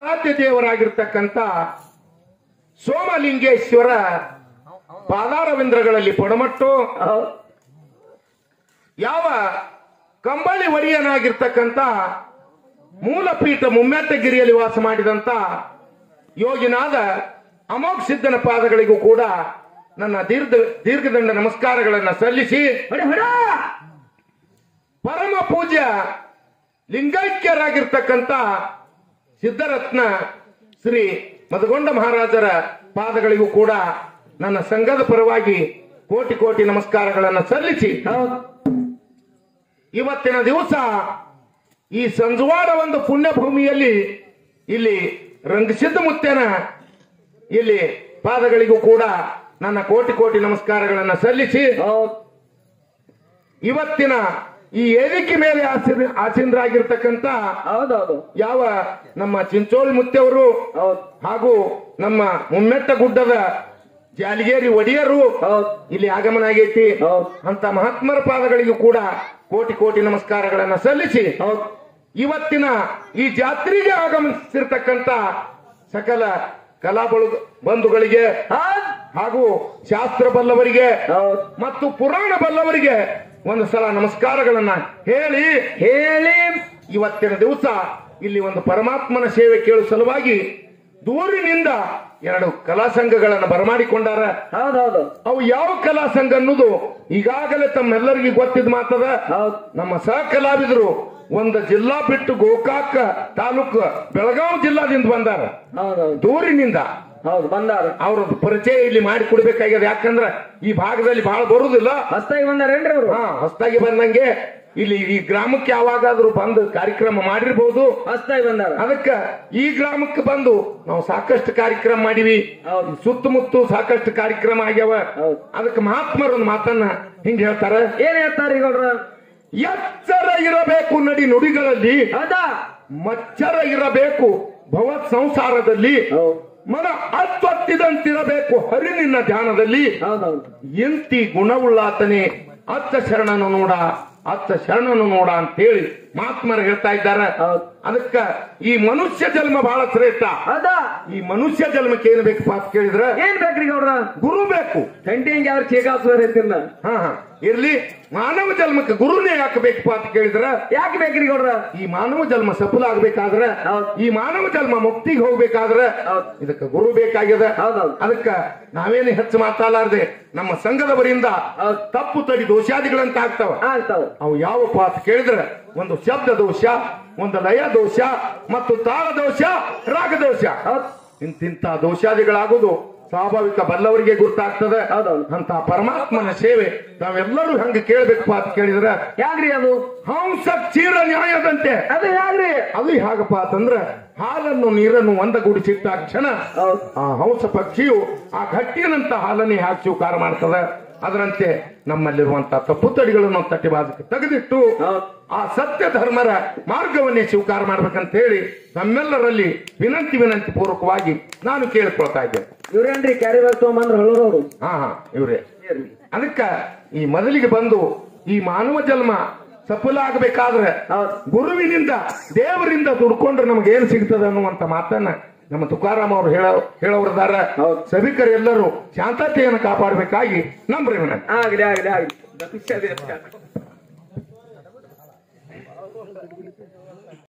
ಆದ್ಯ ದೇವರಾಗಿರ್ತಕ್ಕಂಥ ಸೋಮಲಿಂಗೇಶ್ವರ ಪಾದಾರವಿಂದ್ರಗಳಲ್ಲಿ ಪೊಡಮಟ್ಟು ಹೌದ್ ಯಾವ ಕಂಬಳಿ ಒಡೆಯನಾಗಿರ್ತಕ್ಕಂಥ ಮೂಲಪೀಠ ಮುಮ್ಮೆಟ್ಟಗಿರಿಯಲ್ಲಿ ವಾಸ ಮಾಡಿದಂತ ಯೋಗಿನಾದ ಅಮೋಘ ಸಿದ್ಧನ ಪಾದಗಳಿಗೂ ಕೂಡ ನನ್ನ ದೀರ್ಘ ದೀರ್ಘದಂಡ ನಮಸ್ಕಾರಗಳನ್ನ ಸಲ್ಲಿಸಿ ಹೊಡೆ ಹೊಡ ಪರಮ ಪೂಜ್ಯ ಲಿಂಗೈಕ್ಯರಾಗಿರ್ತಕ್ಕಂಥ ಸಿದ್ಧರತ್ನ ಶ್ರೀ ಮದಗೊಂಡ ಮಹಾರಾಜರ ಪಾದಗಳಿಗೂ ಕೂಡ ನನ್ನ ಸಂಘದ ಪರವಾಗಿ ಕೋಟಿ ಕೋಟಿ ನಮಸ್ಕಾರಗಳನ್ನ ಸಲ್ಲಿಸಿ ಹೌದ್ ಇವತ್ತಿನ ದಿವಸ ಈ ಸಂಜವಾಡ ಒಂದು ಪುಣ್ಯ ಭೂಮಿಯಲ್ಲಿ ಇಲ್ಲಿ ರಂಗಸಿದ್ಧ ಮುತ್ತೇನ ಇಲ್ಲಿ ಪಾದಗಳಿಗೂ ಕೂಡ ನನ್ನ ಕೋಟಿ ಕೋಟಿ ನಮಸ್ಕಾರಗಳನ್ನ ಸಲ್ಲಿಸಿ ಹೌದ್ ಇವತ್ತಿನ ಈ ವೇದಿಕೆ ಮೇಲೆ ಆಸೀನ ಆಸೀನರಾಗಿರ್ತಕ್ಕಂಥ ಹೌದೌದು ಯಾವ ನಮ್ಮ ಚಿಂಚೋಳಿ ಮುತ್ತೆಯವರು ಹೌದ್ ಹಾಗೂ ನಮ್ಮ ಮುಮ್ಮೆಟ್ಟ ಗುಡ್ಡದ ಜಾಲಿಗೇರಿ ಒಡೆಯರು ಹೌದ್ ಇಲ್ಲಿ ಆಗಮನ ಆಗೈತಿ ಹೌದ್ ಅಂತ ಮಹಾತ್ಮರ ಪಾದಗಳಿಗೂ ಕೂಡ ಕೋಟಿ ಕೋಟಿ ನಮಸ್ಕಾರಗಳನ್ನ ಸಲ್ಲಿಸಿ ಹೌದ್ ಇವತ್ತಿನ ಈ ಜಾತ್ರೆಗೆ ಆಗಮಿಸಿರ್ತಕ್ಕಂಥ ಸಕಲ ಕಲಾ ಬಳು- ಬಂಧುಗಳಿಗೆ ಹೌದ್ ಹಾಗೂ ಶಾಸ್ತ್ರ ಬಲ್ಲವರಿಗೆ ಹೌದ್ ಮತ್ತು ಪುರಾಣ ಬಲ್ಲವರಿಗೆ ಒಂದು ಸಲ ನಮಸ್ಕಾರಗಳನ್ನ ಹೇಳಿ ಹೇಳಿ ಇವತ್ತಿನ ದಿವಸ ಇಲ್ಲಿ ಒಂದು ಪರಮಾತ್ಮನ ಸೇವೆ ಕೇಳುವ ಸಲುವಾಗಿ ದೂರಿನಿಂದ ಎರಡು ಕಲಾ ಸಂಘಗಳನ್ನು ಬರಮಾಡಿಕೊಂಡಾರ ಹೌದೌದು ಅವು ಯಾವ ಕಲಾ ಸಂಘ ಅನ್ನೋದು ಈಗಾಗಲೇ ತಮ್ಮೆಲ್ಲರಿಗೂ ಗೊತ್ತಿದ್ ಮಾತದ ಹೌದ್ ನಮ್ಮ ಸಹ ಕಲಾವಿದರು ಒಂದು ಜಿಲ್ಲಾ ಬಿಟ್ಟು ಗೋಕಾಕ ತಾಲೂಕು ಬೆಳಗಾವಿ ಜಿಲ್ಲಾದಿಂದ ಬಂದಾರ ಹೌದೌದು ದೂರಿನಿಂದ ಹೌದು ಬಂದಾರ ಅವ್ರದ್ದು ಪರಿಚಯ ಇಲ್ಲಿ ಮಾಡಿ ಕೊಡ್ಬೇಕಾಗ್ಯದ ಯಾಕಂದ್ರ ಈ ಭಾಗದಲ್ಲಿ ಬಹಳ ಬರುದಿಲ್ಲ ಹೊಸ್ತಾಗಿ ಬಂದಾರೇನ್ರಿ ಅವರು ಹಾ ಹೊಸದಾಗಿ ಬಂದಂಗೆ ಇಲ್ಲಿ ಈ ಗ್ರಾಮಕ್ಕೆ ಯಾವಾಗಾದ್ರೂ ಬಂದು ಕಾರ್ಯಕ್ರಮ ಮಾಡಿರ್ಬೋದು ಹೊಸ್ತಾಗಿ ಬಂದಾರ ಅದಕ್ಕ ಈ ಗ್ರಾಮಕ್ಕೆ ಬಂದು ನಾವು ಸಾಕಷ್ಟು ಕಾರ್ಯಕ್ರಮ ಮಾಡಿವಿ ಹೌದು ಸುತ್ತಮುತ್ತ ಸಾಕಷ್ಟು ಕಾರ್ಯಕ್ರಮ ಆಗ್ಯಾವ ಹೌದು ಅದಕ್ಕೆ ಮಹಾತ್ಮರೊಂದು ಮಾತನ್ನ ಹಿಂಗ್ ಹೇಳ್ತಾರ ಏನ್ ಹೇಳ್ತಾರ ಗೌಡ್ರ ಎಚ್ಚರ ಇರಬೇಕು ನಡಿ ನುಡಿಗಳಲ್ಲಿ ಹೌದಾ ಮಚ್ಚರ ಇರಬೇಕು ಭವತ್ ಸಂಸಾರದಲ್ಲಿ ಹೌದ್ ಮನ ಅತ್ವತ್ತಿದಂತಿರಬೇಕು ಹರಿ ನಿನ್ನ ಧ್ಯಾನದಲ್ಲಿ ಹೌದೌದು ಎಂತಿ ಗುಣವುಳ್ಳಾತನೇ ಅತ್ತ ಶರಣನು ನೋಡ ಅತ್ತ ಶರಣನು ನೋಡ ಅಂತೇಳಿ ಮಹಾತ್ಮರು ಹೇಳ್ತಾ ಇದ್ದಾರೆ ಹೌದ್ ಅದಕ್ಕ ಈ ಮನುಷ್ಯ ಜನ್ಮ ಬಹಳ ಶ್ರೇಷ್ಠ ಹೌದಾ ಈ ಮನುಷ್ಯ ಜನ್ಮಕ್ಕೆ ಏನ್ ಬೇಕಪ್ಪ ಅಂತ ಕೇಳಿದ್ರೆ ಏನ್ ಬೇಕ್ರಿ ಗೌಡ್ರ ಗುರು ಬೇಕು ಕಂಟಿಂಗ್ ಯಾವ್ದು ಚೇಕಾಸ್ವರ್ ಹೇಳ್ತಿರ್ನ ಹಾ ಹಾ ಇರ್ಲಿ ಮಾನವ ಜನ್ಮಕ್ಕೆ ಗುರುನೇ ಯಾಕೆ ಬೇಕಪ್ಪ ಅಂತ ಕೇಳಿದ್ರೆ ಯಾಕೆ ಬೇಕ್ರಿ ಗೌಡ್ರ ಈ ಮಾನವ ಜನ್ಮ ಸಫಲ ಆಗ್ಬೇಕಾದ್ರೆ ಹೌದ್. ಈ ಮಾನವ ಜನ್ಮ ಮುಕ್ತಿಗೆ ಹೋಗ್ಬೇಕಾದ್ರೆ ಹೌದ್ ಇದಕ್ಕೆ ಗುರು ಬೇಕಾಗಿದೆ ಹೌದೌದು ಅದಕ್ಕ ನಾವೇನು ಹೆಚ್ಚು ಮಾತಾಡಲಾರ್ದೆ ನಮ್ಮ ಸಂಘದವರಿಂದ ಹೌದ್ ತಪ್ಪು ತಡಿ ದೋಷಾದಿಗಳಂತ ಆಗ್ತಾವ ಆಗ್ತಾವ ಅವು ಯಾವಪ್ಪ ಅಂತ ಕೇಳಿದ್ರೆ ಒಂದು ಶಬ್ದ ದೋಷ ಒಂದು ಲಯ ದೋಷ ಮತ್ತು ತಾಳ ದೋಷ ರಾಗ ದೋಷ ಹೌದ್ ಇಂತಿಂತ ದೋಷಾದಿಗಳಾಗುವುದು ಸ್ವಾಭಾವಿಕ ಬಲ್ಲವರಿಗೆ ಗುರ್ತಾಗ್ತದೆ ಹೌದೌದು ಅಂತ ಪರಮಾತ್ಮನ ಸೇವೆ ತಾವೆಲ್ಲರೂ ಹಂಗ ಕೇಳ್ಬೇಕಪ್ಪ ಅಂತ ಕೇಳಿದ್ರೆ ಯಾಕ್ರಿ ಅದು ಹಂಸ ಕ್ಷೀರ ನ್ಯಾಯದಂತೆ ಅದು ಯಾಕ್ರಿ ಅದು ಹೇಗಪ್ಪ ಅಂತಂದ್ರೆ ಹಾಲನ್ನು ನೀರನ್ನು ಒಂದಗೂಡಿಸಿಟ್ಟ ಕ್ಷಣ ಹೌದ್ ಆ ಹಂಸ ಪಕ್ಷಿಯು ಆ ಗಟ್ಟಿನಂತ ಹಾಲನ್ನೇ ಹಾಕಿ ಸ್ವೀಕಾರ ಮಾಡ್ತದೆ ಅದರಂತೆ ನಮ್ಮಲ್ಲಿರುವಂತಹ ತಪ್ಪು ತಡಿಗಳನ್ನು ತಟ್ಟಿ ಬಾದಕ್ಕೆ ತೆಗೆದಿಟ್ಟು ಹೌದ್ ಆ ಸತ್ಯ ಧರ್ಮರ ಮಾರ್ಗವನ್ನೇ ಸ್ವೀಕಾರ ಮಾಡ್ಬೇಕಂತ ಹೇಳಿ ನಮ್ಮೆಲ್ಲರಲ್ಲಿ ವಿನಂತಿ ವಿನಂತಿ ಪೂರ್ವಕವಾಗಿ ನಾನು ಕೇಳಿಕೊಳ್ತಾ ಇದ್ದೇನೆ ಇವ್ರೇನ್ರಿ ಕ್ಯಾರಿ ಬ್ಯಾಗ್ ತಗೊಂಬಂದ್ರ ಹೊಳೋರು ಹಾ ಹಾ ಇವ್ರೆ ಅದಕ್ಕ ಈ ಮೊದಲಿಗೆ ಬಂದು ಈ ಮಾನವ ಜನ್ಮ ಸಫಲ ಆಗಬೇಕಾದ್ರೆ ಹೌದ್ ಗುರುವಿನಿಂದ ದೇವರಿಂದ ದುಡ್ಕೊಂಡ್ರೆ ನಮ್ಗೆ ಏನ್ ಸಿಗ್ತದೆ ಅನ್ನುವಂತ ಮಾತನ್ನ ನಮ್ಮ ತುಕಾರಾಮ್ ಅವರು ಹೇಳ ಹೇಳೋರದಾರ ಹೌದ್. ಸಭಿಕರೆಲ್ಲರೂ ಶಾಂತತೆಯನ್ನು ಕಾಪಾಡಬೇಕಾಗಿ ನಮ್ರಿ ವಿನಂತಿ ಆಗ್ಲಿ ಆಗ್ಲಿ ಆಗ್ಲಿ